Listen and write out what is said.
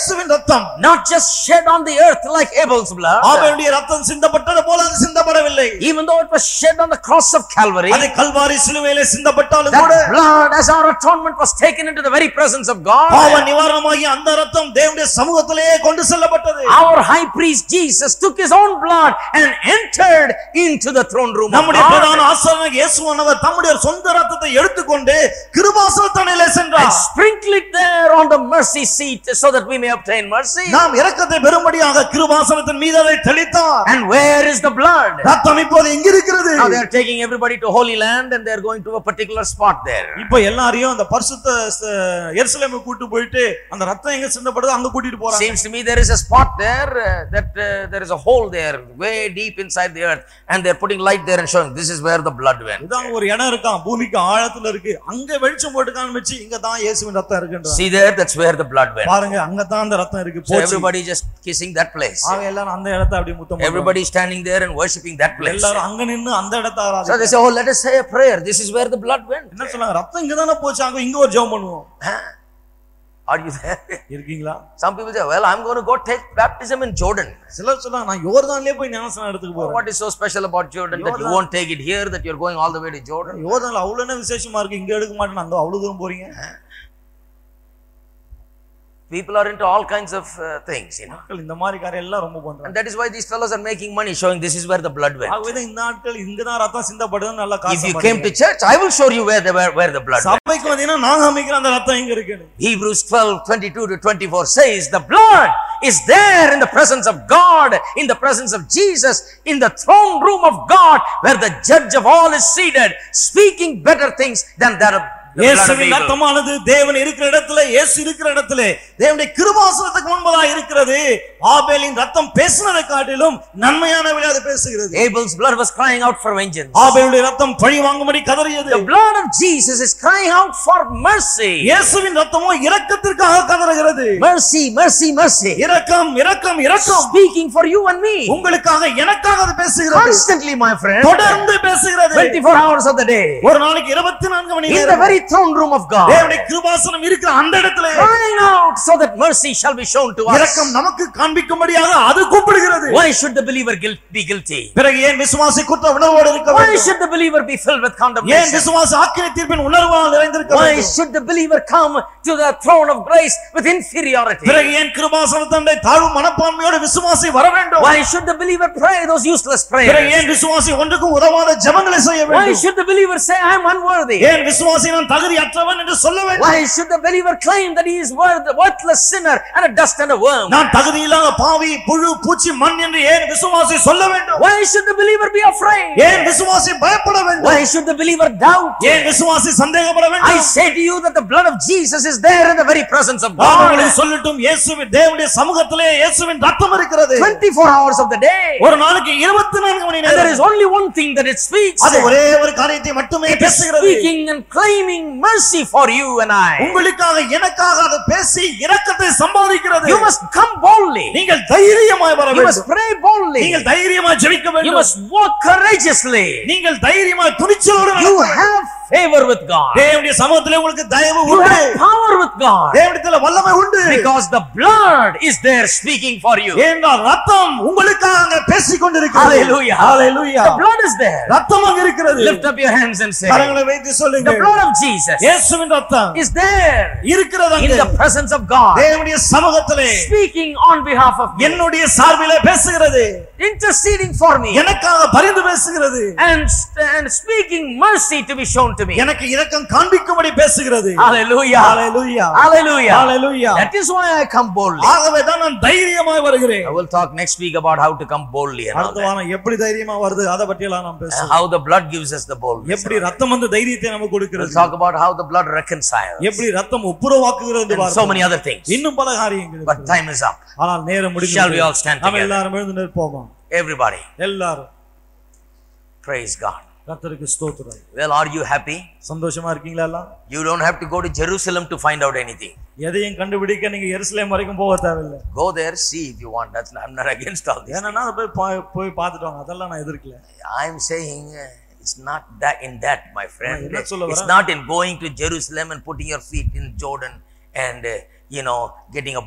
இயேசுவின் ரத்தம் not just shed on the earth like Abel's blood, ஆபேலுடைய ரத்தம் சிந்தப்பட்டது போல அது சிந்தப்படவில்லை even though it was shed on the cross of Calvary, அது கல்வாரி சிலுவையிலே சிந்தப்பட்டாலும் கூட that blood as our atonement was taken into the very presence of பாவ God. நிவாரணமாகி அந்த ரத்தம் தேவனுடைய சமூகத்திலேயே கொண்டு செல்லப்பட்டது Our high priest Jesus took his own blood and entered into the throne room of நம்முடைய God பிரதான ஆசாரியனாகிய இயேசுவானவர் தம்முடைய சொந்த ரத்தத்தை எடுத்துக்கொண்டு கிருபாசனத்தனையிலே and சென்றார் sprinkled it there on the mercy seat so that we may obtain mercy. நாம் இரக்கத்தை பெறும்படியாக கிருபாசனத்தின் மீது அதை தெளித்தார் And where is the blood? ரத்தம் இப்போது எங்க இருக்கிறது Now they are taking everybody to Holy Land and they are going to a particular spot there. இப்ப எல்லாரையும் அந்த பரிசுத்த ச- எருசலேமுக்கு கூட்டு போயிட்டு அந்த ரத்தம் எங்க சிந்தப்படுதோ அங்க கூட்டிட்டு போறாங்க Seems to me there is a spot there uh, that uh, there is a hole there way deep inside the earth and they're putting light there and showing this is where the blood went. இதான் ஒரு இடம் இருக்கான் பூமிக்கு ஆழத்துல இருக்கு அங்க வெளிச்சம் போட்டு காமிச்சு இங்க தான் இயேசுவின் ரத்தம் இருக்குன்றாங்க See there, that's where the blood went. பாருங்க அங்க தான் அந்த ரத்தம் இருக்கு So போச்சு everybody just kissing that place. ஆக எல்லாரும் அந்த இடத்தை அப்படி முத்தம் பண்றாங்க. Everybody standing there and worshipping that place. எல்லாரும் அங்க நின்னு அந்த இடத்தை So ஆராதிக்கிறாங்க. they say, oh, let us say a prayer. This is where the blood went. என்ன சொன்னாங்க ரத்தம் இங்க தானே போச்சு அங்க இங்க ஒரு ஜெபம் பண்ணுவோம் Are you there? இருக்கீங்களா Some people say, well, I'm going to go take baptism in Jordan. சிலர் சொன்னாங்க நான் யோர்தான்லயே போய் ஞானஸ்நானம் எடுத்துக்க போறேன் What is so special about Jordan that you Jordan. won't take it here, that you're going all the way to Jordan? யோர்தான்ல அவ்வளவு என்ன விசேஷமா இருக்கு இங்க எடுக்க மாட்டேன் அங்க அவ்வளவு தூரம் போறீங்க People are into all kinds of uh, things, you know. மக்கள் இந்த மாதிரி காரியம் எல்லாம் ரொம்ப பண்றாங்க And that is why these fellows are making money, showing this is where the blood went. ஆகவே இந்த நாட்கள் இங்கதான் ரத்தம் சிந்தப்படுதுன்னு நல்லா If காசு you came to church, I will show you where the, where, where the blood went. சபைக்கு வந்தீங்கன்னா நான் காமிக்கிறேன் அந்த ரத்தம் எங்க இருக்குன்னு Hebrews 12, 22 to 24 says, the blood is there in the presence of God, in the presence of Jesus, in the throne room of God, where the judge of all is seated, speaking better things than that of the blood of இயேசுவின் Abel. ரத்தமானது தேவன் இருக்கிற இடத்துல இயேசு இருக்கிற இடத்துல தேவனுடைய கிருபாசனத்துக்கு முன்பதா இருக்கிறது ஆபேலின் ரத்தம் பேசினதை காட்டிலும் நன்மையான விளையாடு பேசுகிறது Abel's blood was crying out for vengeance. ஆபேலுடைய ரத்தம் பழி வாங்கும்படி கதறியது The blood of Jesus is crying out for mercy. இயேசுவின் ரத்தமோ இரக்கத்திற்காக கதறுகிறது Mercy, mercy, mercy. இரக்கம் இரக்கம் இரக்கம் Speaking for you and me. உங்களுக்காக எனக்காக அது பேசுகிறது Constantly, my friend. தொடர்ந்து பேசுகிறது 24 hours of the day. ஒரு நாளைக்கு இருபத்தி நான்கு மணி In the நேரம் very throne room of God. தேவனுடைய கிருபாசனம் இருக்கிற அந்த இடத்துல crying out so that mercy shall be shown to us. இரக்கம் நமக்கு காண்பிக்கும்படியாக அது கூப்பிடுகிறது Why should the believer guilt, be guilty? பிறகு ஏன் விசுவாசி குற்ற உணர்வோடு இருக்க Why வேண்டும் should the believer be filled with ஏன் condemnation? விசுவாசி ஆக்கினை தீர்ப்பின் உணர்வால் நிறைந்திருக்க Why வேண்டும் should the believer come to the throne of grace with inferiority? பிறகு ஏன் கிருபாசன தண்டை தாழ்வு மனப்பான்மையோடு விசுவாசி வர வேண்டும் Why should the believer pray those useless பிறகு prayers? ஏன் விசுவாசி ஒன்றுக்கும் உதவாத ஜெபங்களை செய்ய Why வேண்டும் should the believer say, I am unworthy? ஏன் விசுவாசி நான் தகுதியற்றவன் என்று சொல்ல வேண்டும் Why should the believer claim that he is worth, worthless sinner and a dust and a worm? நான் தகுதியில்லாத பாவி புழு பூச்சி மண் என்று ஏன் விசுவாசி சொல்ல வேண்டும் Why should the believer be afraid? ஏன் விசுவாசி பயப்பட வேண்டும் Why should the believer doubt? ஏன் விசுவாசி சந்தேகப்பட I வேண்டும் say to you that the blood of Jesus is there in the very presence of நான் God. உங்களுக்கு சொல்லட்டும் இயேசுவின் தேவனுடைய சமூகத்திலே இயேசுவின் ரத்தம் இருக்கிறது 24 hours of the day. ஒரு நாளைக்கு இருபத்தி நான்கு மணி And there நேரம் is only one thing that it speaks. அது ஒரே ஒரு காரியத்தை மட்டுமே It is பேசுகிறது speaking and claiming mercy for you and I. உங்களுக்காக எனக்காக அது பேசி இரக்கத்தை சம்பாதிக்கிறது You must come boldly. நீங்கள் தைரியமாய் வர You must வேண்டும் pray boldly. நீங்கள் தைரியமாய் ஜெபிக்க You வேண்டும் must walk courageously. நீங்கள் தைரியமாய் துணிச்சலோடு You நடக்க வேண்டும். have favor with God. தேவனுடைய சமூகத்திலே உங்களுக்கு தயவு You உண்டு have power with God. தேவனிடத்துல வல்லமை உண்டு Because the blood is there speaking for you. ஏனென்றால் ரத்தம் உங்களுக்காக அங்க பேசிக் கொண்டிருக்கிறது Hallelujah. Hallelujah. The blood is there. ரத்தம் அங்க இருக்கிறது Lift up your hands and say, கரங்களை வைத்து சொல்லுங்க The blood of Jesus இயேசுவின் ரத்தம் is there இருக்கிறது in அங்க the presence of God. தேவனுடைய சமூகத்திலே Speaking on behalf of me. என்னுடைய சார்பிலே பேசுகிறது Interceding for me. எனக்காக பரிந்து பேசுகிறது and, and speaking mercy to be shown to me. எனக்கு இரக்கம் காண்பிக்கும்படி பேசுகிறது Hallelujah. Hallelujah. Hallelujah. Hallelujah. That is why I come boldly. ஆகவே தான் நான் தைரியமாய் வருகிறேன் I will talk next week about how to come boldly and all அடுத்த that. வாரம் எப்படி தைரியமா வருது அதை பற்றி எல்லாம் நாம் And பேசுவோம் how the blood gives us the boldness. எப்படி ரத்தம் வந்து தைரியத்தை நமக்கு We'll கொடுக்கிறது talk about how the blood reconciles. எப்படி ரத்தம் ஒப்புரவாக்குகிறது என்று And so பார்ப்போம். many other things. இன்னும் பல காரியங்கள் But இருக்கிறது. time is up. ஆனால் நேரம் Shall we all முடிந்து stand நாம் together? எல்லாரும் எழுந்து நிற்போமா Everybody. எல்லாரும் Praise God. கர்த்தருக்கு ஸ்தோத்திரம் Well, are you happy? சந்தோஷமா இருக்கீங்களா எல்லாம் You don't have to go to Jerusalem to find out anything. எதையும் கண்டுபிடிக்க நீங்க எருசலேம் வரைக்கும் போக தேவையில்லை Go there, see if you want. That's I'm not against all this. ஏன்னா அதை போய் பா- போய் பார்த்துட்டு வாங்க அதெல்லாம் நான் எதிர்க்கல I'm saying uh, it's not that in that, my friend. நான் என்ன சொல்ல It's வரேன்? not in going to Jerusalem and putting your feet in Jordan and uh, you know getting a